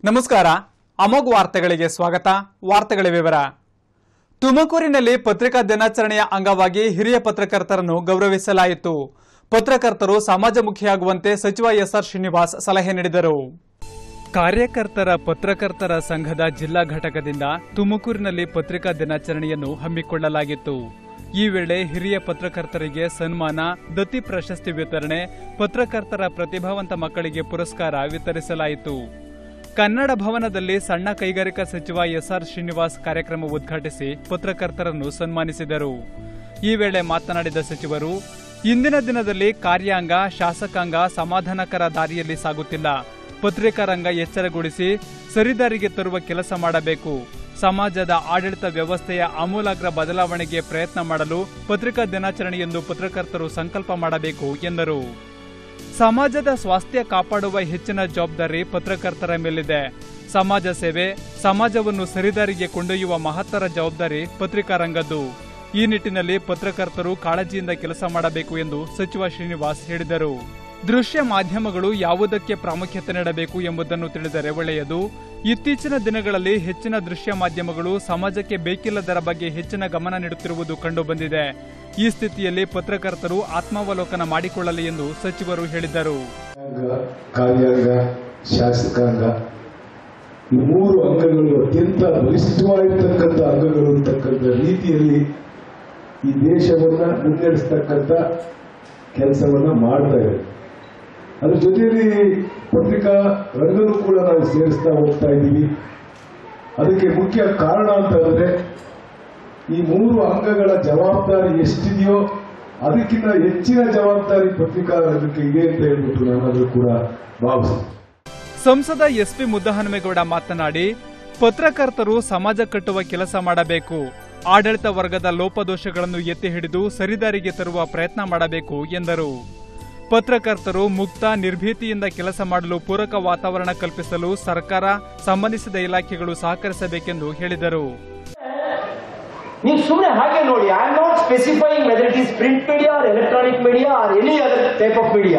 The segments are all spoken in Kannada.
ನಮಸ್ಕಾರ ಅಮೋಘ್ ವಾರ್ತೆಗಳಿಗೆ ಸ್ವಾಗತ ವಾರ್ತೆಗಳ ವಿವರ ತುಮಕೂರಿನಲ್ಲಿ ಪತ್ರಿಕಾ ದಿನಾಚರಣೆಯ ಅಂಗವಾಗಿ ಹಿರಿಯ ಪತ್ರಕರ್ತರನ್ನು ಗೌರವಿಸಲಾಯಿತು ಪತ್ರಕರ್ತರು ಸಮಾಜಮುಖಿಯಾಗುವಂತೆ ಸಚಿವ ಎಸ್ಆರ್ ಶ್ರೀನಿವಾಸ್ ಸಲಹೆ ನೀಡಿದರು ಕಾರ್ಯಕರ್ತರ ಪತ್ರಕರ್ತರ ಸಂಘದ ಜಿಲ್ಲಾ ಘಟಕದಿಂದ ತುಮಕೂರಿನಲ್ಲಿ ಪತ್ರಿಕಾ ದಿನಾಚರಣೆಯನ್ನು ಹಮ್ಮಿಕೊಳ್ಳಲಾಗಿತ್ತು ಈ ವೇಳೆ ಹಿರಿಯ ಪತ್ರಕರ್ತರಿಗೆ ಸನ್ಮಾನ ದತ್ತಿ ಪ್ರಶಸ್ತಿ ವಿತರಣೆ ಪತ್ರಕರ್ತರ ಪ್ರತಿಭಾವಂತ ಮಕ್ಕಳಿಗೆ ಪುರಸ್ಕಾರ ವಿತರಿಸಲಾಯಿತು ಕನ್ನಡ ಭವನದಲ್ಲಿ ಸಣ್ಣ ಕೈಗಾರಿಕಾ ಸಚಿವ ಎಸ್ಆರ್ ಶ್ರೀನಿವಾಸ್ ಕಾರ್ಯಕ್ರಮ ಉದ್ಘಾಟಿಸಿ ಪತ್ರಕರ್ತರನ್ನು ಸನ್ಮಾನಿಸಿದರು ಈ ವೇಳೆ ಮಾತನಾಡಿದ ಸಚಿವರು ಇಂದಿನ ದಿನದಲ್ಲಿ ಕಾರ್ಯಾಂಗ ಶಾಸಕಾಂಗ ಸಮಾಧಾನಕರ ದಾರಿಯಲ್ಲಿ ಸಾಗುತ್ತಿಲ್ಲ ಪತ್ರಿಕಾ ರಂಗ ಎಚ್ಚರಗೊಳಿಸಿ ಸರಿದಾರಿಗೆ ತರುವ ಕೆಲಸ ಮಾಡಬೇಕು ಸಮಾಜದ ಆಡಳಿತ ವ್ಯವಸ್ಥೆಯ ಆಮೂಲಾಗ್ರ ಬದಲಾವಣೆಗೆ ಪ್ರಯತ್ನ ಮಾಡಲು ಪತ್ರಿಕಾ ದಿನಾಚರಣೆಯೆಂದು ಪತ್ರಕರ್ತರು ಸಂಕಲ್ಪ ಮಾಡಬೇಕು ಎಂದರು ಸಮಾಜದ ಸ್ವಾಸ್ಥ್ಯ ಕಾಪಾಡುವ ಹೆಚ್ಚಿನ ಜವಾಬ್ದಾರಿ ಪತ್ರಕರ್ತರ ಮೇಲಿದೆ ಸಮಾಜ ಸೇವೆ ಸಮಾಜವನ್ನು ಸರಿದಾರಿಗೆ ಕೊಂಡೊಯ್ಯುವ ಮಹತ್ತರ ಜವಾಬ್ದಾರಿ ಪತ್ರಿಕಾ ರಂಗದ್ದು ಈ ನಿಟ್ಟಿನಲ್ಲಿ ಪತ್ರಕರ್ತರು ಕಾಳಜಿಯಿಂದ ಕೆಲಸ ಮಾಡಬೇಕು ಎಂದು ಸಚಿವ ಶ್ರೀನಿವಾಸ್ ಹೇಳಿದರು ದೃಶ್ಯ ಮಾಧ್ಯಮಗಳು ಯಾವುದಕ್ಕೆ ಪ್ರಾಮುಖ್ಯತೆ ನೀಡಬೇಕು ಎಂಬುದನ್ನು ತಿಳಿದರೆ ಒಳ್ಳೆಯದು ಇತ್ತೀಚಿನ ದಿನಗಳಲ್ಲಿ ಹೆಚ್ಚಿನ ದೃಶ್ಯ ಮಾಧ್ಯಮಗಳು ಸಮಾಜಕ್ಕೆ ಬೇಕಿಲ್ಲದರ ಬಗ್ಗೆ ಹೆಚ್ಚಿನ ಗಮನ ನೀಡುತ್ತಿರುವುದು ಕಂಡುಬಂದಿದೆ ಈ ಸ್ಥಿತಿಯಲ್ಲಿ ಪತ್ರಕರ್ತರು ಆತ್ಮಾವಲೋಕನ ಮಾಡಿಕೊಳ್ಳಲಿ ಎಂದು ಸಚಿವರು ಹೇಳಿದರು ಅಂಗ ಕಾರ್ಯಾಂಗ ಶಾಸಕಾಂಗ ಈ ಮೂರು ಅಂಗಗಳು ಅತ್ಯಂತ ಬಲಿಷ್ಠವಾಗಿರ್ತಕ್ಕಂಥ ಅಂಗಗಳು ಅಂತಕ್ಕಂಥ ರೀತಿಯಲ್ಲಿ ಈ ದೇಶವನ್ನ ಮುನ್ನಡೆಸ್ತಕ್ಕಂಥ ಕೆಲಸವನ್ನ ಮಾಡ್ತಾ ಇದೆ ಅದ್ರ ಜೊತೆಯಲ್ಲಿ ಪತ್ರಿಕಾ ರಂಗನೂ ಕೂಡ ನಾವು ಸೇರಿಸ್ತಾ ಹೋಗ್ತಾ ಇದ್ದೀವಿ ಅದಕ್ಕೆ ಮುಖ್ಯ ಕಾರಣ ಅಂತಂದ್ರೆ ಈ ಮೂರು ಅಂಗಗಳ ಜವಾಬ್ದಾರಿ ಎಷ್ಟಿದೆಯೋ ಅದಕ್ಕಿಂತ ಹೆಚ್ಚಿನ ಜವಾಬ್ದಾರಿ ಪತ್ರಿಕಾ ರಂಗಕ್ಕೆ ಇದೆ ಅಂತ ಹೇಳ್ಬಿಟ್ಟು ನಾನು ಅದು ಕೂಡ ಭಾವಿಸ್ತೀನಿ ಸಂಸದ ಎಸ್ಪಿ ಮುದ್ದಹನುಮೇಗೌಡ ಮಾತನಾಡಿ ಪತ್ರಕರ್ತರು ಸಮಾಜ ಕಟ್ಟುವ ಕೆಲಸ ಮಾಡಬೇಕು ಆಡಳಿತ ವರ್ಗದ ಲೋಪದೋಷಗಳನ್ನು ಎತ್ತಿ ಹಿಡಿದು ಸರಿದಾರಿಗೆ ತರುವ ಪ್ರಯತ್ನ ಮಾಡಬೇಕು ಎಂದರು ಪತ್ರಕರ್ತರು ಮುಕ್ತ ನಿರ್ಭೀತಿಯಿಂದ ಕೆಲಸ ಮಾಡಲು ಪೂರಕ ವಾತಾವರಣ ಕಲ್ಪಿಸಲು ಸರ್ಕಾರ ಸಂಬಂಧಿಸಿದ ಇಲಾಖೆಗಳು ಸಹಕರಿಸಬೇಕೆಂದು ಹೇಳಿದರು ನೀವು ಸುಮ್ಮನೆ ಹಾಗೆ ನೋಡಿ I am not specifying whether it is print media or electronic media or any other type of media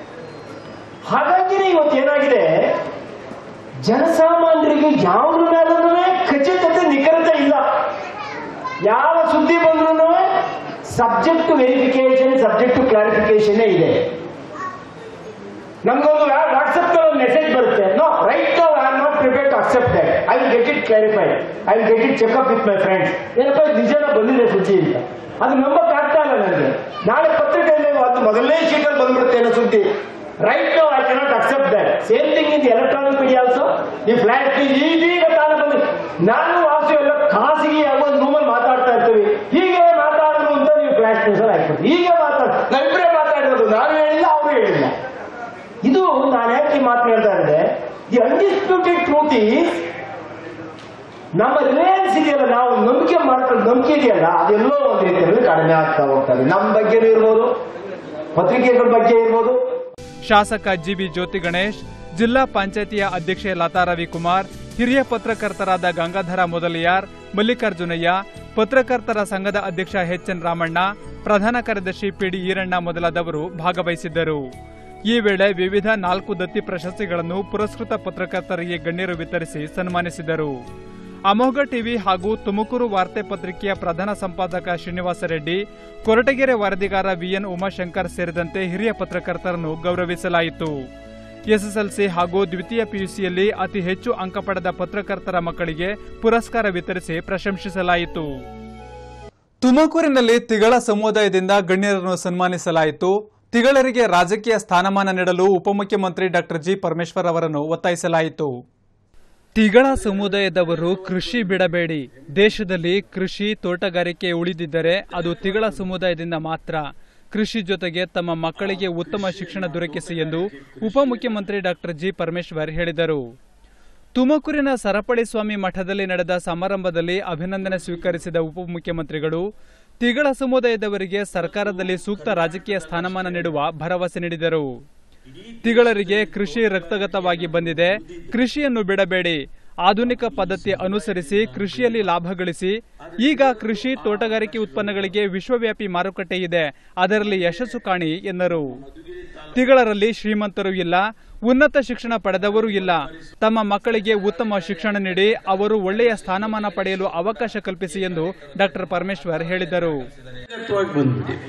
ಹಾಗಾಗಿನೇ ಇವತ್ತು ಏನಾಗಿದೆ ಜನಸಾಮಾನ್ಯರಿಗೆ ಯಾವುದ್ರ ಮೇಲೂ ಖಚಿತತೆ ನಿಖರತೆ ಇಲ್ಲ ಯಾವ ಸುದ್ದಿ ಬಂದ್ರೂ subject to verification subject to clarification ಇದೆ ನಮ್ಗೊಂದು ವಾಟ್ಸ್ಆಪ್ ಒಂದು ಮೆಸೇಜ್ ಬರುತ್ತೆ no right no I am not prepare to accept that I will get it clarified I will get it checkup with my friends ಏನಪ್ಪ ಇದು ನಿಜನ ಬಂದಿದೆ ಸುದ್ದಿ ಅಂತ ಅದು ನಂಬಕ್ ಆಗ್ತಾ ಇಲ್ಲ ನನಗೆ ನಾಳೆ ಪತ್ರಿಕೆಯಲ್ಲಿ ಅದು ಮೊದಲನೇ ಶೀಟಲ್ಲಿ ಬಂದ್ಬಿಡುತ್ತೆ ಅನ್ನೋ ಸುದ್ದಿ right no I cannot accept that same thing in electronic media also ಈ ಫ್ಲಾಟ್ ಈಗೀಗ ತಾನು ಬಂದು ನಾನು ವಾಸು ಎಲ್ಲ ಖಾಸಗಿ ಆಗೋ ಒಂದು ರೂಮಲ್ಲಿ ಮಾತಾಡ್ತಾ ಇರ್ತೀವಿ ಹೀಗೆ ಮಾತಾಡೋದು ಅಂತ ನೀವು ಫ್ಲಾಶ್ ನ್ಯೂಸಲ್ಲಿ ಹಾಕ್ಬಿಡ್ತೀವಿ ಹೀಗೆ ಮಾತಾಡ ನಾವಿಬ್ಬರೇ ಮಾತಾಡಿರೋದು ನಾನು ಹೇಳಿಲ್ಲ ಅವರು ಹೇಳಿಲ್ಲ ಇದು ನಾನು ಯಾಕೆ ಈ ಮಾತು ಹೇಳ್ತಾ ಇದ್ದೆ ದಿ ಅನ್ಡಿಸ್ಪ್ಯೂಟೆಡ್ ಟ್ರೂತ್ ಈಸ್ ನಮ್ಮ ರಿಲಯನ್ಸ್ ಇದೆಯಲ್ಲ ನಾವು ನಂಬಿಕೆ ಮಾಡ್ಕೊಂಡು ನಂಬಿಕೆ ಇದೆಯಲ್ಲ ಅದೆಲ್ಲೋ ಒಂದು ರೀತಿಯಲ್ಲಿ ಕಡಿಮೆ ಆಗ್ತಾ ಹೋಗ್ತದೆ ನಮ್ಮ ಬಗ್ಗೆ ಇರ್ಬೋದು ಪತ್ರಿಕೆಗಳ ಬಗ್ಗೆ ಇರ್ಬೋದು ಶಾಸಕ ಜಿಬಿ ಜ್ಯೋತಿ ಗಣೇಶ್ ಜಿಲ್ಲಾ ಪಂಚಾಯತಿಯ ಅಧ್ಯಕ್ಷೆ ಲತಾ ರವಿಕುಮಾರ್ ಹಿರಿಯ ಪತ್ರಕರ್ತರಾದ ಗಂಗಾಧರ ಮೊದಲಿಯಾರ್ ಮಲ್ಲಿಕಾರ್ಜುನಯ್ಯ ಪತ್ರಕರ್ತರ ಸಂಘದ ಅಧ್ಯಕ್ಷ ಎಚ್ಎನ್ ರಾಮಣ್ಣ ಪ್ರಧಾನ ಕಾರ್ಯದರ್ಶಿ ಪಿಡಿ ಈರಣ್ಣ ಮೊದಲಾದವರು ಭಾಗವಹಿಸಿದ್ದರು ಈ ವೇಳೆ ವಿವಿಧ ನಾಲ್ಕು ದತ್ತಿ ಪ್ರಶಸ್ತಿಗಳನ್ನು ಪುರಸ್ಕೃತ ಪತ್ರಕರ್ತರಿಗೆ ಗಣ್ಯರು ವಿತರಿಸಿ ಸನ್ಮಾನಿಸಿದರು ಅಮೋಘ ಟಿವಿ ಹಾಗೂ ತುಮಕೂರು ವಾರ್ತೆ ಪತ್ರಿಕೆಯ ಪ್ರಧಾನ ಸಂಪಾದಕ ಶ್ರೀನಿವಾಸ ರೆಡ್ಡಿ ಕೊರಟಗೆರೆ ವರದಿಗಾರ ವಿಎನ್ ಉಮಾಶಂಕರ್ ಸೇರಿದಂತೆ ಹಿರಿಯ ಪತ್ರಕರ್ತರನ್ನು ಗೌರವಿಸಲಾಯಿತು ಎಸ್ಎಸ್ಎಲ್ಸಿ ಹಾಗೂ ದ್ವಿತೀಯ ಪಿಯುಸಿಯಲ್ಲಿ ಅತಿ ಹೆಚ್ಚು ಅಂಕ ಪಡೆದ ಪತ್ರಕರ್ತರ ಮಕ್ಕಳಿಗೆ ಪುರಸ್ಕಾರ ವಿತರಿಸಿ ಪ್ರಶಂಸಿಸಲಾಯಿತು ತುಮಕೂರಿನಲ್ಲಿ ತಿಗಳ ಸಮುದಾಯದಿಂದ ಗಣ್ಯರನ್ನು ಸನ್ಮಾನಿಸಲಾಯಿತು ತಿಗಳರಿಗೆ ರಾಜಕೀಯ ಸ್ಥಾನಮಾನ ನೀಡಲು ಉಪಮುಖ್ಯಮಂತ್ರಿ ಡಾಕ್ಟರ್ ಜಿ ಪರಮೇಶ್ವರ್ ಅವರನ್ನು ಒತ್ತಾಯಿಸಲಾಯಿತು ತಿಗಳ ಸಮುದಾಯದವರು ಕೃಷಿ ಬಿಡಬೇಡಿ ದೇಶದಲ್ಲಿ ಕೃಷಿ ತೋಟಗಾರಿಕೆ ಉಳಿದಿದ್ದರೆ ಅದು ತಿಗಳ ಸಮುದಾಯದಿಂದ ಮಾತ್ರ ಕೃಷಿ ಜೊತೆಗೆ ತಮ್ಮ ಮಕ್ಕಳಿಗೆ ಉತ್ತಮ ಶಿಕ್ಷಣ ದೊರಕಿಸಿ ಎಂದು ಉಪಮುಖ್ಯಮಂತ್ರಿ ಡಾಕ್ಟರ್ ಜಿ ಪರಮೇಶ್ವರ್ ಹೇಳಿದರು ತುಮಕೂರಿನ ಸರಪಳಿ ಸ್ವಾಮಿ ಮಠದಲ್ಲಿ ನಡೆದ ಸಮಾರಂಭದಲ್ಲಿ ಅಭಿನಂದನೆ ಸ್ವೀಕರಿಸಿದ ಉಪಮುಖ್ಯಮಂತ್ರಿಗಳು ತಿಗಳ ಸಮುದಾಯದವರಿಗೆ ಸರ್ಕಾರದಲ್ಲಿ ಸೂಕ್ತ ರಾಜಕೀಯ ಸ್ಥಾನಮಾನ ನೀಡುವ ಭರವಸೆ ನೀಡಿದರು ತಿಗಳರಿಗೆ ಕೃಷಿ ರಕ್ತಗತವಾಗಿ ಬಂದಿದೆ ಕೃಷಿಯನ್ನು ಬಿಡಬೇಡಿ ಆಧುನಿಕ ಪದ್ಧತಿ ಅನುಸರಿಸಿ ಕೃಷಿಯಲ್ಲಿ ಲಾಭ ಗಳಿಸಿ ಈಗ ಕೃಷಿ ತೋಟಗಾರಿಕೆ ಉತ್ಪನ್ನಗಳಿಗೆ ವಿಶ್ವವ್ಯಾಪಿ ಮಾರುಕಟ್ಟೆ ಇದೆ ಅದರಲ್ಲಿ ಯಶಸ್ಸು ಕಾಣಿ ಎಂದರು ತಿಗಳರಲ್ಲಿ ಶ್ರೀಮಂತರು ಇಲ್ಲ ಉನ್ನತ ಶಿಕ್ಷಣ ಪಡೆದವರೂ ಇಲ್ಲ ತಮ್ಮ ಮಕ್ಕಳಿಗೆ ಉತ್ತಮ ಶಿಕ್ಷಣ ನೀಡಿ ಅವರು ಒಳ್ಳೆಯ ಸ್ಥಾನಮಾನ ಪಡೆಯಲು ಅವಕಾಶ ಕಲ್ಪಿಸಿ ಎಂದು ಡಾಕ್ಟರ್ ಪರಮೇಶ್ವರ್ ಹೇಳಿದರು ವ್ಯಕ್ತವಾಗಿ ಬಂದ್ಬಿಟ್ಟಿದೆ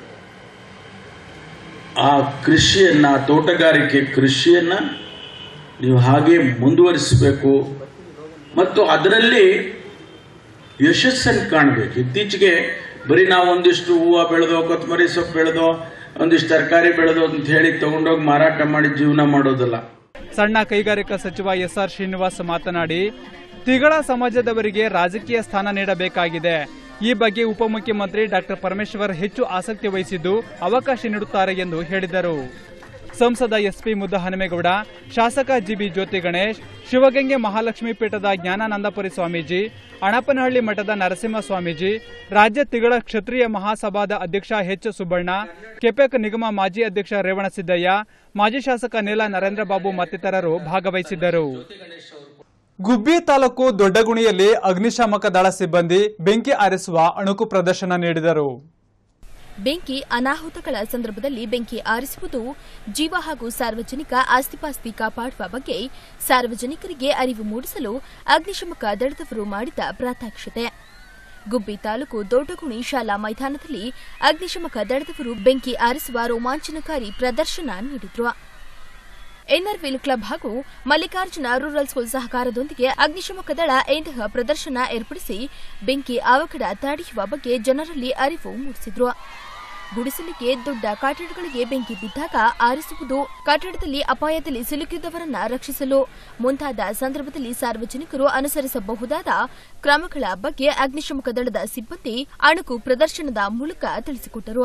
ಆ ಕೃಷಿಯನ್ನ ತೋಟಗಾರಿಕೆ ಕೃಷಿಯನ್ನ ನೀವು ಹಾಗೆ ಮುಂದುವರಿಸಬೇಕು ಮತ್ತು ಅದರಲ್ಲಿ ಯಶಸ್ಸನ್ನು ಕಾಣಬೇಕು ಇತ್ತೀಚೆಗೆ ಬರೀ ನಾವು ಒಂದಿಷ್ಟು ಹೂವು ಬೆಳೆದೋ ಕೊತ್ತಂಬರಿ ಸೊಪ್ಪು ಬೆಳೆದೋ ಒಂದಿಷ್ಟು ತರಕಾರಿ ಬೆಳೆದೋ ಅಂತ ಹೇಳಿ ತಗೊಂಡೋಗಿ ಮಾರಾಟ ಮಾಡಿ ಜೀವನ ಮಾಡೋದಲ್ಲ ಸಣ್ಣ ಕೈಗಾರಿಕಾ ಸಚಿವ ಎಸ್ಆರ್ ಶ್ರೀನಿವಾಸ್ ಮಾತನಾಡಿ ತಿಗಳ ಸಮಾಜದವರಿಗೆ ರಾಜಕೀಯ ಸ್ಥಾನ ನೀಡಬೇಕಾಗಿದೆ ಈ ಬಗ್ಗೆ ಉಪಮುಖ್ಯಮಂತ್ರಿ ಡಾಕ್ಟರ್ ಪರಮೇಶ್ವರ್ ಹೆಚ್ಚು ಆಸಕ್ತಿ ವಹಿಸಿದ್ದು ಅವಕಾಶ ನೀಡುತ್ತಾರೆ ಎಂದು ಹೇಳಿದರು ಸಂಸದ ಎಸ್ಪಿ ಮುದ್ದ ಹನುಮೇಗೌಡ ಶಾಸಕ ಜಿಬಿ ಜ್ಯೋತಿ ಗಣೇಶ್ ಶಿವಗಂಗೆ ಮಹಾಲಕ್ಷ್ಮೀ ಪೀಠದ ಜ್ಞಾನಾನಂದಪುರಿ ಸ್ವಾಮೀಜಿ ಅಣಪನಹಳ್ಳಿ ಮಠದ ನರಸಿಂಹ ಸ್ವಾಮೀಜಿ ರಾಜ್ಯ ತಿಗಳ ಕ್ಷತ್ರಿಯ ಮಹಾಸಭಾದ ಅಧ್ಯಕ್ಷ ಎಚ್ ಸುಬ್ಬಣ್ಣ ಕೆಪೆಕ್ ನಿಗಮ ಮಾಜಿ ಅಧ್ಯಕ್ಷ ರೇವಣಸಿದ್ದಯ್ಯ ಮಾಜಿ ಶಾಸಕ ನೀಲ ನರೇಂದ್ರ ಬಾಬು ಮತ್ತಿತರರು ಭಾಗವಹಿಸಿದ್ದರು ಗುಬ್ಬಿ ತಾಲೂಕು ದೊಡ್ಡಗುಣಿಯಲ್ಲಿ ಅಗ್ನಿಶಾಮಕ ದಳ ಸಿಬ್ಬಂದಿ ಬೆಂಕಿ ಆರಿಸುವ ಅಣುಕು ಪ್ರದರ್ಶನ ನೀಡಿದರು ಬೆಂಕಿ ಅನಾಹುತಗಳ ಸಂದರ್ಭದಲ್ಲಿ ಬೆಂಕಿ ಆರಿಸುವುದು ಜೀವ ಹಾಗೂ ಸಾರ್ವಜನಿಕ ಆಸ್ತಿಪಾಸ್ತಿ ಕಾಪಾಡುವ ಬಗ್ಗೆ ಸಾರ್ವಜನಿಕರಿಗೆ ಅರಿವು ಮೂಡಿಸಲು ಅಗ್ನಿಶಾಮಕ ದಳದವರು ಮಾಡಿದ ಪ್ರಾತ್ಯಕ್ಷಿತೆ ಗುಬ್ಬಿ ತಾಲೂಕು ದೊಡ್ಡಗುಣಿ ಶಾಲಾ ಮೈದಾನದಲ್ಲಿ ಅಗ್ನಿಶಾಮಕ ದಳದವರು ಬೆಂಕಿ ಆರಿಸುವ ರೋಮಾಂಚನಕಾರಿ ಪ್ರದರ್ಶನ ನೀಡಿದ್ರು ಎನ್ಆರ್ವಿಲ್ ಕ್ಲಬ್ ಹಾಗೂ ಮಲ್ಲಿಕಾರ್ಜುನ ರೂರಲ್ ಸ್ಕೂಲ್ ಸಹಕಾರದೊಂದಿಗೆ ಅಗ್ನಿಶಾಮಕ ದಳ ಇಂತಹ ಪ್ರದರ್ಶನ ಏರ್ಪಡಿಸಿ ಬೆಂಕಿ ಅವಘಡ ತಡೆಯುವ ಬಗ್ಗೆ ಜನರಲ್ಲಿ ಅರಿವು ಮೂಡಿಸಿದ್ರು ಗುಡಿಸಲಿಗೆ ದೊಡ್ಡ ಕಟ್ಟಡಗಳಿಗೆ ಬೆಂಕಿ ಬಿದ್ದಾಗ ಆರಿಸುವುದು ಕಟ್ಟಡದಲ್ಲಿ ಅಪಾಯದಲ್ಲಿ ಸಿಲುಕಿದವರನ್ನ ರಕ್ಷಿಸಲು ಮುಂತಾದ ಸಂದರ್ಭದಲ್ಲಿ ಸಾರ್ವಜನಿಕರು ಅನುಸರಿಸಬಹುದಾದ ಕ್ರಮಗಳ ಬಗ್ಗೆ ಅಗ್ನಿಶಾಮಕ ದಳದ ಸಿಬ್ಬಂದಿ ಅಣುಕು ಪ್ರದರ್ಶನದ ಮೂಲಕ ತಿಳಿಸಿಕೊಟ್ಟರು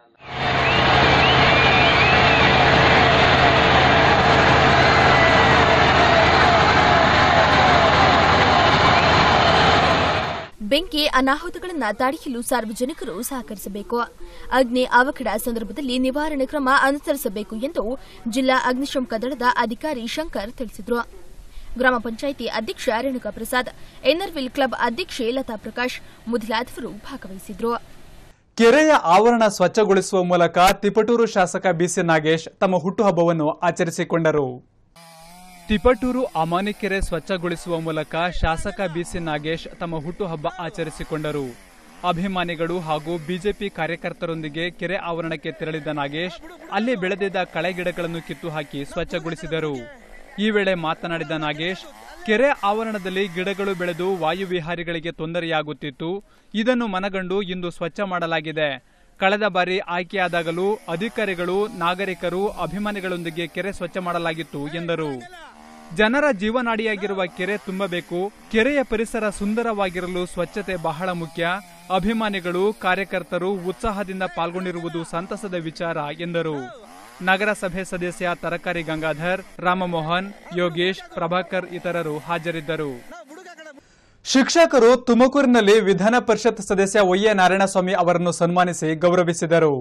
ಬೆಂಕಿ ಅನಾಹುತಗಳನ್ನು ತಡೆಯಲು ಸಾರ್ವಜನಿಕರು ಸಹಕರಿಸಬೇಕು ಅಗ್ನಿ ಅವಘಡ ಸಂದರ್ಭದಲ್ಲಿ ನಿವಾರಣೆ ಕ್ರಮ ಅನುಸರಿಸಬೇಕು ಎಂದು ಜಿಲ್ಲಾ ಅಗ್ನಿಶಾಮಕ ದಳದ ಅಧಿಕಾರಿ ಶಂಕರ್ ತಿಳಿಸಿದರು ಗ್ರಾಮ ಪಂಚಾಯಿತಿ ಅಧ್ಯಕ್ಷ ರೇಣುಕಾ ಪ್ರಸಾದ್ ಎನ್ಆರ್ವಿಲ್ ಕ್ಲಬ್ ಅಧ್ಯಕ್ಷೆ ಲತಾ ಪ್ರಕಾಶ್ ಮೊದಲಾದವರು ಭಾಗವಹಿಸಿದ್ರು ಕೆರೆಯ ಆವರಣ ಸ್ವಚ್ಛಗೊಳಿಸುವ ಮೂಲಕ ತಿಪಟೂರು ಶಾಸಕ ಬಿಸಿ ನಾಗೇಶ್ ತಮ್ಮ ಹುಟ್ಟುಹಬ್ಬವನ್ನು ಆಚರಿಸಿಕೊಂಡರು ತಿಪಟೂರು ಅಮಾನಿಕೆರೆ ಸ್ವಚ್ಛಗೊಳಿಸುವ ಮೂಲಕ ಶಾಸಕ ಬಿಸಿ ನಾಗೇಶ್ ತಮ್ಮ ಹುಟ್ಟುಹಬ್ಬ ಆಚರಿಸಿಕೊಂಡರು ಅಭಿಮಾನಿಗಳು ಹಾಗೂ ಬಿಜೆಪಿ ಕಾರ್ಯಕರ್ತರೊಂದಿಗೆ ಕೆರೆ ಆವರಣಕ್ಕೆ ತೆರಳಿದ ನಾಗೇಶ್ ಅಲ್ಲಿ ಬೆಳೆದಿದ್ದ ಕಳೆಗಿಡಗಳನ್ನು ಕಿತ್ತು ಹಾಕಿ ಸ್ವಚ್ಛಗೊಳಿಸಿದರು ಈ ವೇಳೆ ಮಾತನಾಡಿದ ನಾಗೇಶ್ ಕೆರೆ ಆವರಣದಲ್ಲಿ ಗಿಡಗಳು ಬೆಳೆದು ವಾಯುವಿಹಾರಿಗಳಿಗೆ ತೊಂದರೆಯಾಗುತ್ತಿತ್ತು ಇದನ್ನು ಮನಗಂಡು ಇಂದು ಸ್ವಚ್ಛ ಮಾಡಲಾಗಿದೆ ಕಳೆದ ಬಾರಿ ಆಯ್ಕೆಯಾದಾಗಲೂ ಅಧಿಕಾರಿಗಳು ನಾಗರಿಕರು ಅಭಿಮಾನಿಗಳೊಂದಿಗೆ ಕೆರೆ ಸ್ವಚ್ಛ ಮಾಡಲಾಗಿತ್ತು ಎಂದರು ಜನರ ಜೀವನಾಡಿಯಾಗಿರುವ ಕೆರೆ ತುಂಬಬೇಕು ಕೆರೆಯ ಪರಿಸರ ಸುಂದರವಾಗಿರಲು ಸ್ವಚ್ಛತೆ ಬಹಳ ಮುಖ್ಯ ಅಭಿಮಾನಿಗಳು ಕಾರ್ಯಕರ್ತರು ಉತ್ಸಾಹದಿಂದ ಪಾಲ್ಗೊಂಡಿರುವುದು ಸಂತಸದ ವಿಚಾರ ಎಂದರು ನಗರಸಭೆ ಸದಸ್ಯ ತರಕಾರಿ ಗಂಗಾಧರ್ ರಾಮಮೋಹನ್ ಯೋಗೇಶ್ ಪ್ರಭಾಕರ್ ಇತರರು ಹಾಜರಿದ್ದರು ಶಿಕ್ಷಕರು ತುಮಕೂರಿನಲ್ಲಿ ವಿಧಾನ ಪರಿಷತ್ ಸದಸ್ಯ ವೈಎ ನಾರಾಯಣಸ್ವಾಮಿ ಅವರನ್ನು ಸನ್ಮಾನಿಸಿ ಗೌರವಿಸಿದರು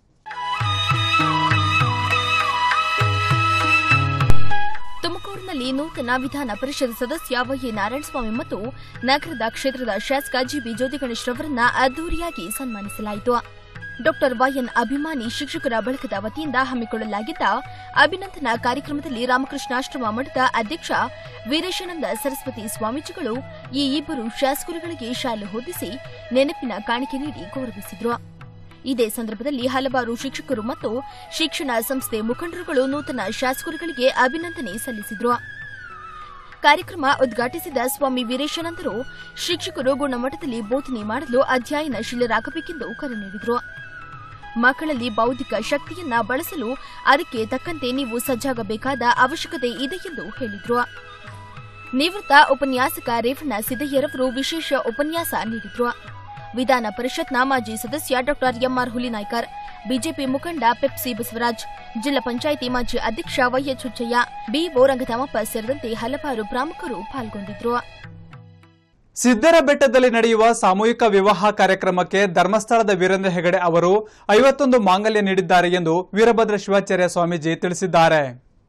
ತುಮಕೂರಿನಲ್ಲಿ ನೂತನ ವಿಧಾನ ಪರಿಷತ್ ಸದಸ್ಯ ವೈಎ ನಾರಾಯಣಸ್ವಾಮಿ ಮತ್ತು ನಗರದ ಕ್ಷೇತ್ರದ ಶಾಸಕ ಜಿಬಿ ಜ್ಯೋತಿ ಗಣೇಶ್ ರವರನ್ನ ಅದ್ದೂರಿಯಾಗಿ ಸನ್ಮಾನಿಸಲಾಯಿತು ಡಾಕ್ಟರ್ ವೈಎನ್ ಅಭಿಮಾನಿ ಶಿಕ್ಷಕರ ಬಳಗದ ವತಿಯಿಂದ ಹಮ್ಮಿಕೊಳ್ಳಲಾಗಿದ್ದ ಅಭಿನಂದನಾ ಕಾರ್ಯಕ್ರಮದಲ್ಲಿ ರಾಮಕೃಷ್ಣಾಶ್ರಮ ಮಠದ ಅಧ್ಯಕ್ಷ ವೀರೇಶಾನಂದ ಸರಸ್ವತಿ ಸ್ವಾಮೀಜಿಗಳು ಈ ಇಬ್ಬರು ಶಾಸಕರುಗಳಿಗೆ ಶಾಲೆ ಹೊದಿಸಿ ನೆನಪಿನ ಕಾಣಿಕೆ ನೀಡಿ ಗೌರವಿಸಿದರು ಇದೇ ಸಂದರ್ಭದಲ್ಲಿ ಹಲವಾರು ಶಿಕ್ಷಕರು ಮತ್ತು ಶಿಕ್ಷಣ ಸಂಸ್ಥೆ ಮುಖಂಡರುಗಳು ನೂತನ ಶಾಸಕರುಗಳಿಗೆ ಅಭಿನಂದನೆ ಸಲ್ಲಿಸಿದರು ಕಾರ್ಯಕ್ರಮ ಉದ್ಘಾಟಿಸಿದ ಸ್ವಾಮಿ ವೀರೇಶಾನಂದರು ಶಿಕ್ಷಕರು ಗುಣಮಟ್ಟದಲ್ಲಿ ಬೋಧನೆ ಮಾಡಲು ಅಧ್ಯಯನಶೀಲರಾಗಬೇಕೆಂದು ಕರೆ ನೀಡಿದರು ಮಕ್ಕಳಲ್ಲಿ ಬೌದ್ಧಿಕ ಶಕ್ತಿಯನ್ನ ಬಳಸಲು ಅದಕ್ಕೆ ತಕ್ಕಂತೆ ನೀವು ಸಜ್ಜಾಗಬೇಕಾದ ಅವಶ್ಯಕತೆ ಇದೆ ಎಂದು ಹೇಳಿದರು ನಿವೃತ್ತ ಉಪನ್ಯಾಸಕ ರೇವಣ್ಣ ಸಿದ್ದಯ್ಯರವರು ವಿಶೇಷ ಉಪನ್ಯಾಸ ನೀಡಿದರು ವಿಧಾನ ಪರಿಷತ್ನ ಮಾಜಿ ಸದಸ್ಯ ಡಾಕ್ಟರ್ ಎಂಆರ್ ಹುಲಿನಾಯ್ಕರ್ ಬಿಜೆಪಿ ಮುಖಂಡ ಪೆಪ್ಸಿ ಬಸವರಾಜ್ ಜಿಲ್ಲಾ ಪಂಚಾಯಿತಿ ಮಾಜಿ ಅಧ್ಯಕ್ಷ ವೈಎಚ್ ಹುಚ್ಚಯ್ಯ ಬಿಒ ರಂಗಧಾಮಪ್ಪ ಸೇರಿದಂತೆ ಹಲವಾರು ಪ್ರಮುಖರು ಪಾಲ್ಗೊಂಡಿದ್ರು ಸಿದ್ದರ ಬೆಟ್ಟದಲ್ಲಿ ನಡೆಯುವ ಸಾಮೂಹಿಕ ವಿವಾಹ ಕಾರ್ಯಕ್ರಮಕ್ಕೆ ಧರ್ಮಸ್ಥಳದ ವೀರೇಂದ್ರ ಹೆಗಡೆ ಅವರು ಐವತ್ತೊಂದು ಮಾಂಗಲ್ಯ ನೀಡಿದ್ದಾರೆ ಎಂದು ವೀರಭದ್ರ ಶಿವಾಚಾರ್ಯ ಸ್ವಾಮೀಜಿ ತಿಳಿಸಿದ್ದಾರೆ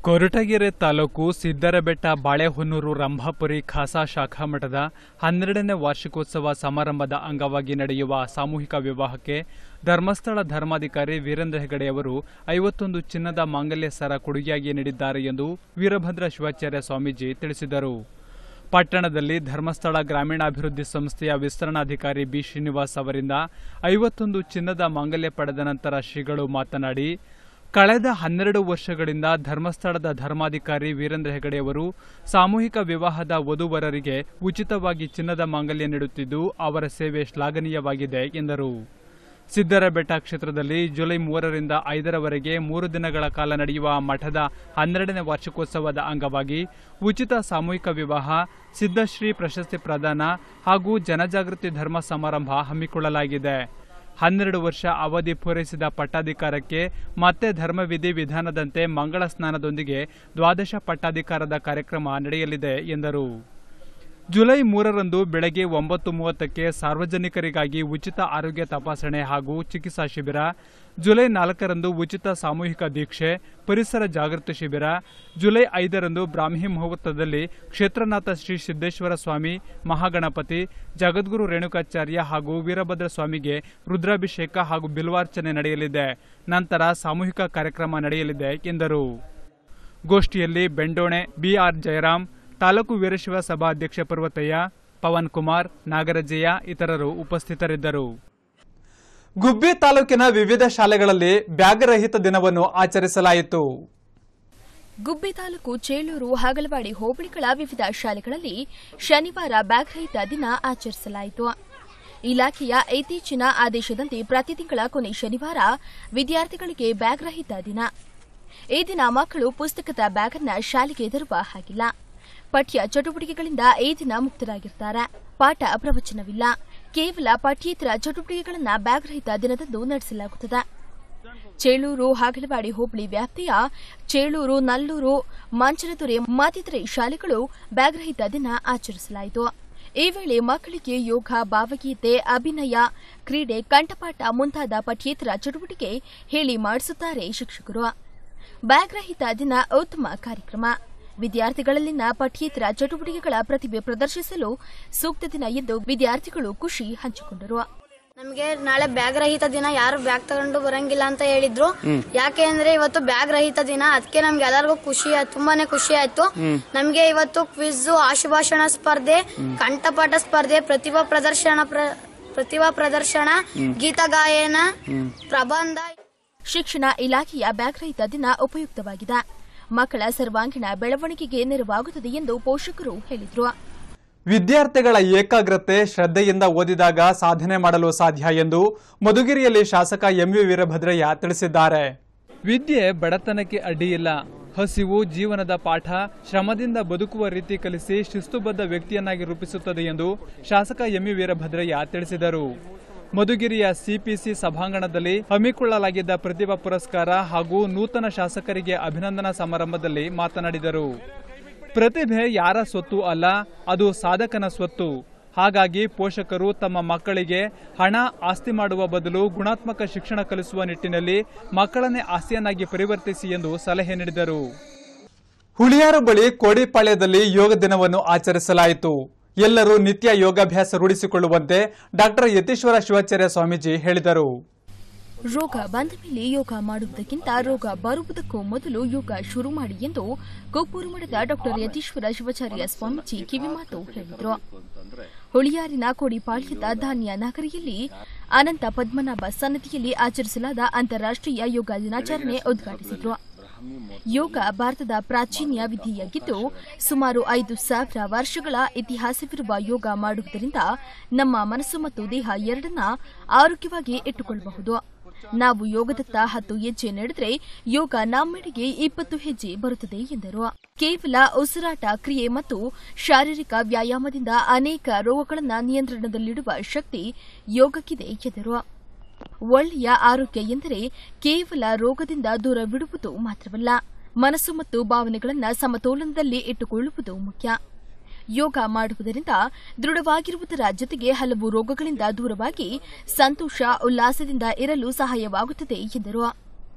ಕೊರಟಗೆರೆ ತಾಲೂಕು ಸಿದ್ದರಬೆಟ್ಟ ಬಾಳೆಹೊನ್ನೂರು ರಂಭಾಪುರಿ ಖಾಸಾ ಶಾಖಾ ಮಠದ ಹನ್ನೆರಡನೇ ವಾರ್ಷಿಕೋತ್ಸವ ಸಮಾರಂಭದ ಅಂಗವಾಗಿ ನಡೆಯುವ ಸಾಮೂಹಿಕ ವಿವಾಹಕ್ಕೆ ಧರ್ಮಸ್ಥಳ ಧರ್ಮಾಧಿಕಾರಿ ವೀರೇಂದ್ರ ಹೆಗಡೆಯವರು ಐವತ್ತೊಂದು ಚಿನ್ನದ ಮಾಂಗಲ್ಯ ಸರ ಕೊಡುಗೆಯಾಗಿ ನೀಡಿದ್ದಾರೆ ಎಂದು ವೀರಭದ್ರ ಶಿವಾಚಾರ್ಯ ಸ್ವಾಮೀಜಿ ತಿಳಿಸಿದರು ಪಟ್ಟಣದಲ್ಲಿ ಧರ್ಮಸ್ಥಳ ಗ್ರಾಮೀಣಾಭಿವೃದ್ಧಿ ಸಂಸ್ಥೆಯ ವಿಸ್ತರಣಾಧಿಕಾರಿ ಬಿ ಶ್ರೀನಿವಾಸ್ ಅವರಿಂದ ಐವತ್ತೊಂದು ಚಿನ್ನದ ಮಾಂಗಲ್ಯ ಪಡೆದ ನಂತರ ಶ್ರೀಗಳು ಮಾತನಾಡಿ ಕಳೆದ ಹನ್ನೆರಡು ವರ್ಷಗಳಿಂದ ಧರ್ಮಸ್ಥಳದ ಧರ್ಮಾಧಿಕಾರಿ ವೀರೇಂದ್ರ ಹೆಗಡೆಯವರು ಸಾಮೂಹಿಕ ವಿವಾಹದ ವಧುವರರಿಗೆ ಉಚಿತವಾಗಿ ಚಿನ್ನದ ಮಾಂಗಲ್ಯ ನೀಡುತ್ತಿದ್ದು ಅವರ ಸೇವೆ ಶ್ಲಾಘನೀಯವಾಗಿದೆ ಎಂದರು ಸಿದ್ದರಬೆಟ್ಟ ಕ್ಷೇತ್ರದಲ್ಲಿ ಜುಲೈ ಮೂರರಿಂದ ಐದರವರೆಗೆ ಮೂರು ದಿನಗಳ ಕಾಲ ನಡೆಯುವ ಮಠದ ಹನ್ನೆರಡನೇ ವಾರ್ಷಿಕೋತ್ಸವದ ಅಂಗವಾಗಿ ಉಚಿತ ಸಾಮೂಹಿಕ ವಿವಾಹ ಸಿದ್ದಶ್ರೀ ಪ್ರಶಸ್ತಿ ಪ್ರದಾನ ಹಾಗೂ ಜನಜಾಗೃತಿ ಧರ್ಮ ಸಮಾರಂಭ ಹಮ್ಮಿಕೊಳ್ಳಲಾಗಿದೆ ಹನ್ನೆರಡು ವರ್ಷ ಅವಧಿ ಪೂರೈಸಿದ ಪಟ್ಟಾಧಿಕಾರಕ್ಕೆ ಮತ್ತೆ ಧರ್ಮವಿಧಿ ವಿಧಾನದಂತೆ ಮಂಗಳ ಸ್ನಾನದೊಂದಿಗೆ ದ್ವಾದಶ ಪಟ್ಟಾಧಿಕಾರದ ಕಾರ್ಯಕ್ರಮ ನಡೆಯಲಿದೆ ಎಂದರು ಜುಲೈ ಮೂರರಂದು ಬೆಳಗ್ಗೆ ಒಂಬತ್ತು ಮೂವತ್ತಕ್ಕೆ ಸಾರ್ವಜನಿಕರಿಗಾಗಿ ಉಚಿತ ಆರೋಗ್ಯ ತಪಾಸಣೆ ಹಾಗೂ ಚಿಕಿತ್ಸಾ ಶಿಬಿರ ಜುಲೈ ನಾಲ್ಕರಂದು ಉಚಿತ ಸಾಮೂಹಿಕ ದೀಕ್ಷೆ ಪರಿಸರ ಜಾಗೃತಿ ಶಿಬಿರ ಜುಲೈ ಐದರಂದು ಬ್ರಾಹ್ಮಿ ಮುಹೂರ್ತದಲ್ಲಿ ಕ್ಷೇತ್ರನಾಥ ಶ್ರೀ ಸಿದ್ದೇಶ್ವರ ಸ್ವಾಮಿ ಮಹಾಗಣಪತಿ ಜಗದ್ಗುರು ರೇಣುಕಾಚಾರ್ಯ ಹಾಗೂ ವೀರಭದ್ರ ಸ್ವಾಮಿಗೆ ರುದ್ರಾಭಿಷೇಕ ಹಾಗೂ ಬಿಲ್ವಾರ್ಚನೆ ನಡೆಯಲಿದೆ ನಂತರ ಸಾಮೂಹಿಕ ಕಾರ್ಯಕ್ರಮ ನಡೆಯಲಿದೆ ಎಂದರು ಗೋಷ್ಠಿಯಲ್ಲಿ ಬೆಂಡೋಣೆ ಬಿಆರ್ ಜಯರಾಮ್ ತಾಲೂಕು ವೀರಶೈವ ಸಭಾ ಅಧ್ಯಕ್ಷ ಪರ್ವತಯ್ಯ ಪವನ್ ಕುಮಾರ್ ನಾಗರಜಯ್ಯ ಇತರರು ಉಪಸ್ಥಿತರಿದ್ದರು ಗುಬ್ಬಿ ತಾಲೂಕಿನ ವಿವಿಧ ಶಾಲೆಗಳಲ್ಲಿ ಬ್ಯಾಗ್ ರಹಿತ ದಿನವನ್ನು ಆಚರಿಸಲಾಯಿತು ಗುಬ್ಬಿ ತಾಲೂಕು ಚೇಳೂರು ಹಾಗಲವಾಡಿ ಹೋಬಳಿಗಳ ವಿವಿಧ ಶಾಲೆಗಳಲ್ಲಿ ಶನಿವಾರ ಬ್ಯಾಗ್ ರಹಿತ ದಿನ ಆಚರಿಸಲಾಯಿತು ಇಲಾಖೆಯ ಇತ್ತೀಚಿನ ಆದೇಶದಂತೆ ಪ್ರತಿ ತಿಂಗಳ ಕೊನೆ ಶನಿವಾರ ವಿದ್ಯಾರ್ಥಿಗಳಿಗೆ ಬ್ಯಾಗ್ ರಹಿತ ದಿನ ಈ ದಿನ ಮಕ್ಕಳು ಪುಸ್ತಕದ ಬ್ಯಾಗ್ ಅನ್ನ ಶಾಲೆಗೆ ತರುವ ಹಾಗಿಲ್ಲ ಪಠ್ಯ ಚಟುವಟಿಕೆಗಳಿಂದ ಈ ದಿನ ಮುಕ್ತರಾಗಿರ್ತಾರೆ ಪಾಠ ಪ್ರವಚನವಿಲ್ಲ ಕೇವಲ ಪಠ್ಯೇತರ ಚಟುವಟಿಕೆಗಳನ್ನು ಬ್ಯಾಗ್ ರಹಿತ ದಿನದಂದು ನಡೆಸಲಾಗುತ್ತದೆ ಚೇಳೂರು ಹಾಗಲವಾಡಿ ಹೋಬಳಿ ವ್ಯಾಪ್ತಿಯ ಚೇಳೂರು ನಲ್ಲೂರು ಮಂಚನದೊರೆ ಮತ್ತಿತರೆ ಶಾಲೆಗಳು ಬ್ಯಾಗ್ ರಹಿತ ದಿನ ಆಚರಿಸಲಾಯಿತು ಈ ವೇಳೆ ಮಕ್ಕಳಿಗೆ ಯೋಗ ಭಾವಗೀತೆ ಅಭಿನಯ ಕ್ರೀಡೆ ಕಂಠಪಾಠ ಮುಂತಾದ ಪಠ್ಯೇತರ ಚಟುವಟಿಕೆ ಹೇಳಿ ಮಾಡಿಸುತ್ತಾರೆ ಶಿಕ್ಷಕರು ಬ್ಯಾಗ್ ರಹಿತ ದಿನ ಉತ್ತಮ ಕಾರ್ಯಕ್ರಮ ವಿದ್ಯಾರ್ಥಿಗಳಲ್ಲಿನ ಪಠ್ಯೇತರ ಚಟುವಟಿಕೆಗಳ ಪ್ರತಿಭೆ ಪ್ರದರ್ಶಿಸಲು ಸೂಕ್ತ ದಿನ ಎಂದು ವಿದ್ಯಾರ್ಥಿಗಳು ಖುಷಿ ಹಂಚಿಕೊಂಡರು ನಮಗೆ ನಾಳೆ ಬ್ಯಾಗ್ ರಹಿತ ದಿನ ಯಾರು ಬ್ಯಾಗ್ ತಗೊಂಡು ಬರಂಗಿಲ್ಲ ಅಂತ ಹೇಳಿದ್ರು ಯಾಕೆ ಅಂದ್ರೆ ಇವತ್ತು ಬ್ಯಾಗ್ ರಹಿತ ದಿನ ಅದಕ್ಕೆ ನಮ್ಗೆ ಎಲ್ಲರಿಗೂ ಖುಷಿ ಆಯ್ತು ತುಂಬಾನೇ ಖುಷಿ ಆಯ್ತು ನಮ್ಗೆ ಇವತ್ತು ಕ್ವಿಜ್ ಆಶುಭಾಷಣ ಸ್ಪರ್ಧೆ ಕಂಠಪಾಠ ಸ್ಪರ್ಧೆ ಪ್ರತಿಭಾ ಪ್ರದರ್ಶನ ಪ್ರ- ಪ್ರತಿಭಾ ಪ್ರದರ್ಶನ ಗೀತ ಗಾಯನ ಪ್ರಬಂಧ ಶಿಕ್ಷಣ ಇಲಾಖೆಯ ಬ್ಯಾಗ್ ರಹಿತ ದಿನ ಉಪಯುಕ್ತವಾಗಿದೆ ಮಕ್ಕಳ ಸರ್ವಾಂಗೀಣ ಬೆಳವಣಿಗೆಗೆ ನೆರವಾಗುತ್ತದೆ ಎಂದು ಪೋಷಕರು ಹೇಳಿದರು ವಿದ್ಯಾರ್ಥಿಗಳ ಏಕಾಗ್ರತೆ ಶ್ರದ್ಧೆಯಿಂದ ಓದಿದಾಗ ಸಾಧನೆ ಮಾಡಲು ಸಾಧ್ಯ ಎಂದು ಮಧುಗಿರಿಯಲ್ಲಿ ಶಾಸಕ ಎಂವಿ ವೀರಭದ್ರಯ್ಯ ತಿಳಿಸಿದ್ದಾರೆ ವಿದ್ಯೆ ಬಡತನಕ್ಕೆ ಅಡ್ಡಿಯಿಲ್ಲ ಹಸಿವು ಜೀವನದ ಪಾಠ ಶ್ರಮದಿಂದ ಬದುಕುವ ರೀತಿ ಕಲಿಸಿ ಶಿಸ್ತುಬದ್ಧ ವ್ಯಕ್ತಿಯನ್ನಾಗಿ ರೂಪಿಸುತ್ತದೆ ಎಂದು ಶಾಸಕ ಎಂವಿ ವೀರಭದ್ರಯ್ಯ ತಿಳಿಸಿದರು ಮಧುಗಿರಿಯ ಸಿಪಿಸಿ ಸಭಾಂಗಣದಲ್ಲಿ ಹಮ್ಮಿಕೊಳ್ಳಲಾಗಿದ್ದ ಪ್ರತಿಭಾ ಪುರಸ್ಕಾರ ಹಾಗೂ ನೂತನ ಶಾಸಕರಿಗೆ ಅಭಿನಂದನಾ ಸಮಾರಂಭದಲ್ಲಿ ಮಾತನಾಡಿದರು ಪ್ರತಿಭೆ ಯಾರ ಸ್ವತ್ತು ಅಲ್ಲ ಅದು ಸಾಧಕನ ಸ್ವತ್ತು ಹಾಗಾಗಿ ಪೋಷಕರು ತಮ್ಮ ಮಕ್ಕಳಿಗೆ ಹಣ ಆಸ್ತಿ ಮಾಡುವ ಬದಲು ಗುಣಾತ್ಮಕ ಶಿಕ್ಷಣ ಕಲಿಸುವ ನಿಟ್ಟಿನಲ್ಲಿ ಮಕ್ಕಳನ್ನೇ ಆಸ್ತಿಯನ್ನಾಗಿ ಪರಿವರ್ತಿಸಿ ಎಂದು ಸಲಹೆ ನೀಡಿದರು ಹುಳಿಯಾರು ಬಳಿ ಕೋಡಿಪಾಳ್ಯದಲ್ಲಿ ಯೋಗ ದಿನವನ್ನು ಆಚರಿಸಲಾಯಿತು ಎಲ್ಲರೂ ನಿತ್ಯ ಯೋಗಾಭ್ಯಾಸ ರೂಢಿಸಿಕೊಳ್ಳುವಂತೆ ಡಾಕ್ಟರ್ ಯತೀಶ್ವರ ಶಿವಾಚಾರ್ಯ ಸ್ವಾಮೀಜಿ ಹೇಳಿದರು ರೋಗ ಬಂದ ಮೇಲೆ ಯೋಗ ಮಾಡುವುದಕ್ಕಿಂತ ರೋಗ ಬರುವುದಕ್ಕೂ ಮೊದಲು ಯೋಗ ಶುರು ಮಾಡಿ ಎಂದು ಕೊಪ್ಪೂರು ಮಠದ ಡಾಕ್ಟರ್ ಯತೀಶ್ವರ ಶಿವಾಚಾರ್ಯ ಸ್ವಾಮೀಜಿ ಕಿವಿಮಾತು ಹೇಳಿದರು ಹುಳಿಯಾರಿನ ಕೋಡಿಪಾಳ್ಯದ ಧಾನ್ಯ ನಗರಿಯಲ್ಲಿ ಅನಂತ ಪದ್ಮನಾಭ ಸನ್ನತಿಯಲ್ಲಿ ಆಚರಿಸಲಾದ ಅಂತಾರಾಷ್ಟ್ರೀಯ ಯೋಗ ದಿನಾಚರಣೆ ಉದ್ಘಾಟಿಸಿದರು ಯೋಗ ಭಾರತದ ಪ್ರಾಚೀನ ವಿಧಿಯಾಗಿದ್ದು ಸುಮಾರು ಐದು ಸಾವಿರ ವರ್ಷಗಳ ಇತಿಹಾಸವಿರುವ ಯೋಗ ಮಾಡುವುದರಿಂದ ನಮ್ಮ ಮನಸ್ಸು ಮತ್ತು ದೇಹ ಎರಡನ್ನ ಆರೋಗ್ಯವಾಗಿ ಇಟ್ಟುಕೊಳ್ಳಬಹುದು ನಾವು ಯೋಗದತ್ತ ಹತ್ತು ಹೆಜ್ಜೆ ನಡೆದರೆ ಯೋಗ ನಮ್ಮೆಡೆಗೆ ಇಪ್ಪತ್ತು ಹೆಜ್ಜೆ ಬರುತ್ತದೆ ಎಂದರು ಕೇವಲ ಉಸಿರಾಟ ಕ್ರಿಯೆ ಮತ್ತು ಶಾರೀರಿಕ ವ್ಯಾಯಾಮದಿಂದ ಅನೇಕ ರೋಗಗಳನ್ನು ನಿಯಂತ್ರಣದಲ್ಲಿಡುವ ಶಕ್ತಿ ಯೋಗಕ್ಕಿದೆ ಎಂದರು ಒಳ್ಳೆಯ ಆರೋಗ್ಯ ಎಂದರೆ ಕೇವಲ ರೋಗದಿಂದ ದೂರವಿಡುವುದು ಮಾತ್ರವಲ್ಲ ಮನಸ್ಸು ಮತ್ತು ಭಾವನೆಗಳನ್ನು ಸಮತೋಲನದಲ್ಲಿ ಇಟ್ಟುಕೊಳ್ಳುವುದು ಮುಖ್ಯ ಯೋಗ ಮಾಡುವುದರಿಂದ ದೃಢವಾಗಿರುವುದರ ಜೊತೆಗೆ ಹಲವು ರೋಗಗಳಿಂದ ದೂರವಾಗಿ ಸಂತೋಷ ಉಲ್ಲಾಸದಿಂದ ಇರಲು ಸಹಾಯವಾಗುತ್ತದೆ ಎಂದರು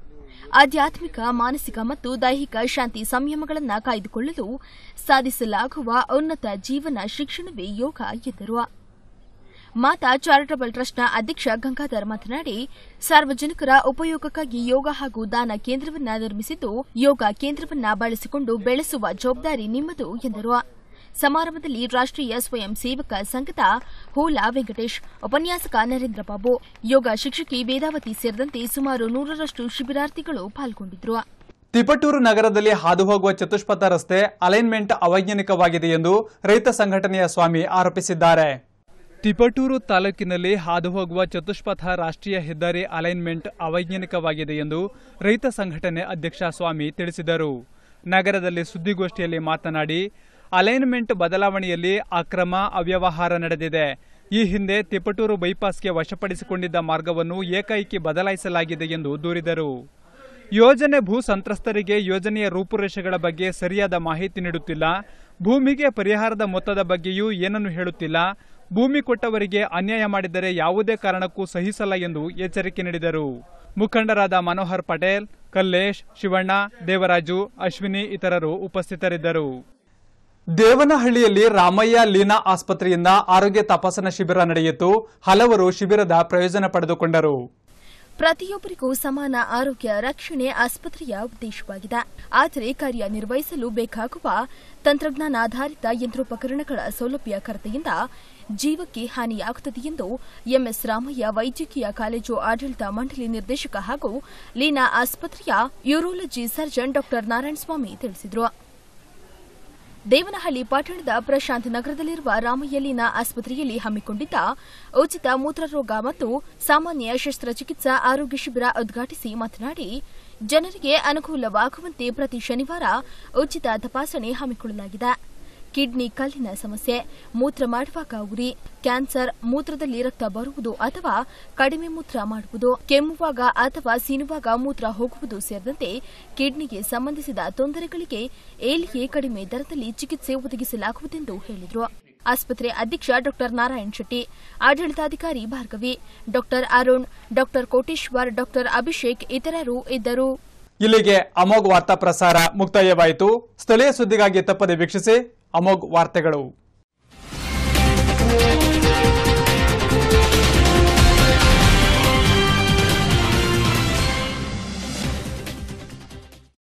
ಆಧ್ಯಾತ್ಮಿಕ ಮಾನಸಿಕ ಮತ್ತು ದೈಹಿಕ ಶಾಂತಿ ಸಂಯಮಗಳನ್ನು ಕಾಯ್ದುಕೊಳ್ಳಲು ಸಾಧಿಸಲಾಗುವ ಉನ್ನತ ಜೀವನ ಶಿಕ್ಷಣವೇ ಯೋಗ ಎಂದರು ಮಾತಾ ಚಾರಿಟಬಲ್ ಟ್ರಸ್ಟ್ನ ಅಧ್ಯಕ್ಷ ಗಂಗಾಧರ್ ಮಾತನಾಡಿ ಸಾರ್ವಜನಿಕರ ಉಪಯೋಗಕ್ಕಾಗಿ ಯೋಗ ಹಾಗೂ ದಾನ ಕೇಂದ್ರವನ್ನ ನಿರ್ಮಿಸಿದ್ದು ಯೋಗ ಕೇಂದ್ರವನ್ನ ಬಳಸಿಕೊಂಡು ಬೆಳೆಸುವ ಜವಾಬ್ದಾರಿ ನಿಮ್ಮದು ಎಂದರು ಸಮಾರಂಭದಲ್ಲಿ ರಾಷ್ಟ್ರೀಯ ಸ್ವಯಂ ಸೇವಕ ಸಂಘದ ಹೂಲಾ ವೆಂಕಟೇಶ್ ಉಪನ್ಯಾಸಕ ನರೇಂದ್ರ ಬಾಬು ಯೋಗ ಶಿಕ್ಷಕಿ ವೇದಾವತಿ ಸೇರಿದಂತೆ ಸುಮಾರು ನೂರರಷ್ಟು ಶಿಬಿರಾರ್ಥಿಗಳು ಪಾಲ್ಗೊಂಡಿದ್ದರು ತಿಪಟೂರು ನಗರದಲ್ಲಿ ಹಾದುಹೋಗುವ ಚತುಷ್ಪಥ ರಸ್ತೆ ಅಲೈನ್ಮೆಂಟ್ ಅವೈಜ್ಞಾನಿಕವಾಗಿದೆ ಎಂದು ರೈತ ಸಂಘಟನೆಯ ಸ್ವಾಮಿ ಆರೋಪಿಸಿದ್ದಾರೆ ತಿಪಟೂರು ತಾಲೂಕಿನಲ್ಲಿ ಹಾದುಹೋಗುವ ಚತುಷ್ಪಥ ರಾಷ್ಟ್ರೀಯ ಹೆದ್ದಾರಿ ಅಲೈನ್ಮೆಂಟ್ ಅವೈಜ್ಞಾನಿಕವಾಗಿದೆ ಎಂದು ರೈತ ಸಂಘಟನೆ ಅಧ್ಯಕ್ಷ ಸ್ವಾಮಿ ತಿಳಿಸಿದರು ನಗರದಲ್ಲಿ ಸುದ್ದಿಗೋಷ್ಠಿಯಲ್ಲಿ ಮಾತನಾಡಿ ಅಲೈನ್ಮೆಂಟ್ ಬದಲಾವಣೆಯಲ್ಲಿ ಅಕ್ರಮ ಅವ್ಯವಹಾರ ನಡೆದಿದೆ ಈ ಹಿಂದೆ ತಿಪಟೂರು ಬೈಪಾಸ್ಗೆ ವಶಪಡಿಸಿಕೊಂಡಿದ್ದ ಮಾರ್ಗವನ್ನು ಏಕೈಕಿ ಬದಲಾಯಿಸಲಾಗಿದೆ ಎಂದು ದೂರಿದರು ಯೋಜನೆ ಭೂ ಸಂತ್ರಸ್ತರಿಗೆ ಯೋಜನೆಯ ರೂಪುರೇಷೆಗಳ ಬಗ್ಗೆ ಸರಿಯಾದ ಮಾಹಿತಿ ನೀಡುತ್ತಿಲ್ಲ ಭೂಮಿಗೆ ಪರಿಹಾರದ ಮೊತ್ತದ ಬಗ್ಗೆಯೂ ಏನನ್ನು ಹೇಳುತ್ತಿಲ್ಲ ಭೂಮಿ ಕೊಟ್ಟವರಿಗೆ ಅನ್ಯಾಯ ಮಾಡಿದರೆ ಯಾವುದೇ ಕಾರಣಕ್ಕೂ ಸಹಿಸಲ್ಲ ಎಂದು ಎಚ್ಚರಿಕೆ ನೀಡಿದರು ಮುಖಂಡರಾದ ಮನೋಹರ್ ಪಟೇಲ್ ಕಲ್ಲೇಶ್ ಶಿವಣ್ಣ ದೇವರಾಜು ಅಶ್ವಿನಿ ಇತರರು ಉಪಸ್ಥಿತರಿದ್ದರು ದೇವನಹಳ್ಳಿಯಲ್ಲಿ ರಾಮಯ್ಯ ಲೀನಾ ಆಸ್ಪತ್ರೆಯಿಂದ ಆರೋಗ್ಯ ತಪಾಸಣಾ ಶಿಬಿರ ನಡೆಯಿತು ಹಲವರು ಶಿಬಿರದ ಪ್ರಯೋಜನ ಪಡೆದುಕೊಂಡರು ಪ್ರತಿಯೊಬ್ಬರಿಗೂ ಸಮಾನ ಆರೋಗ್ಯ ರಕ್ಷಣೆ ಆಸ್ಪತ್ರೆಯ ಉದ್ದೇಶವಾಗಿದೆ ಆದರೆ ಕಾರ್ಯನಿರ್ವಹಿಸಲು ಬೇಕಾಗುವ ತಂತ್ರಜ್ಞಾನಾಧಾರಿತ ಯಂತ್ರೋಪಕರಣಗಳ ಸೌಲಭ್ಯ ಕೊರತೆಯಿಂದ ಜೀವಕ್ಕೆ ಹಾನಿಯಾಗುತ್ತದೆ ಎಂದು ಎಂಎಸ್ ರಾಮಯ್ಯ ವೈದ್ಯಕೀಯ ಕಾಲೇಜು ಆಡಳಿತ ಮಂಡಳಿ ನಿರ್ದೇಶಕ ಹಾಗೂ ಲೀನಾ ಆಸ್ಪತ್ರೆಯ ಯೂರೋಲಜಿ ಸರ್ಜನ್ ಡಾ ನಾರಾಯಣಸ್ವಾಮಿ ತಿಳಿಸಿದರು ದೇವನಹಳ್ಳಿ ಪಟ್ಟಣದ ಪ್ರಶಾಂತ್ ನಗರದಲ್ಲಿರುವ ರಾಮಯ್ಯಲಿನ ಆಸ್ಪತ್ರೆಯಲ್ಲಿ ಹಮ್ಮಿಕೊಂಡಿದ್ದ ಉಚಿತ ಮೂತ್ರರೋಗ ಮತ್ತು ಸಾಮಾನ್ಯ ಶಸ್ತ್ರಚಿಕಿತ್ಸಾ ಆರೋಗ್ಯ ಶಿಬಿರ ಉದ್ಘಾಟಿಸಿ ಮಾತನಾಡಿ ಜನರಿಗೆ ಅನುಕೂಲವಾಗುವಂತೆ ಪ್ರತಿ ಶನಿವಾರ ಉಚಿತ ತಪಾಸಣೆ ಹಮ್ಮಿಕೊಳ್ಳಲಾಗಿದೆ ಕಿಡ್ನಿ ಕಲ್ಲಿನ ಸಮಸ್ಯೆ ಮೂತ್ರ ಮಾಡುವಾಗ ಉರಿ ಕ್ಯಾನ್ಸರ್ ಮೂತ್ರದಲ್ಲಿ ರಕ್ತ ಬರುವುದು ಅಥವಾ ಕಡಿಮೆ ಮೂತ್ರ ಮಾಡುವುದು ಕೆಮ್ಮುವಾಗ ಅಥವಾ ಸೀನುವಾಗ ಮೂತ್ರ ಹೋಗುವುದು ಸೇರಿದಂತೆ ಕಿಡ್ನಿಗೆ ಸಂಬಂಧಿಸಿದ ತೊಂದರೆಗಳಿಗೆ ಏಳಿಗೆ ಕಡಿಮೆ ದರದಲ್ಲಿ ಚಿಕಿತ್ಸೆ ಒದಗಿಸಲಾಗುವುದೆಂದು ಹೇಳಿದರು ಆಸ್ಪತ್ರೆ ಅಧ್ಯಕ್ಷ ಡಾ ನಾರಾಯಣ್ ಶೆಟ್ಟಿ ಆಡಳಿತಾಧಿಕಾರಿ ಭಾರ್ಗವಿ ಡಾ ಅರುಣ್ ಡಾ ಕೋಟೇಶ್ವರ್ ಡಾ ಅಭಿಷೇಕ್ ಇತರರು ಇದ್ದರು ಇಲ್ಲಿಗೆ ಅಮೋಘ್ ವಾರ್ತಾ ಪ್ರಸಾರ ಮುಕ್ತಾಯವಾಯಿತು ಸ್ಥಳೀಯ ಸುದ್ದಿಗಾಗಿ ತಪ್ಪದೆ ವೀಕ್ಷಿಸಿ ಅಮೋಘ್ ವಾರ್ತೆಗಳು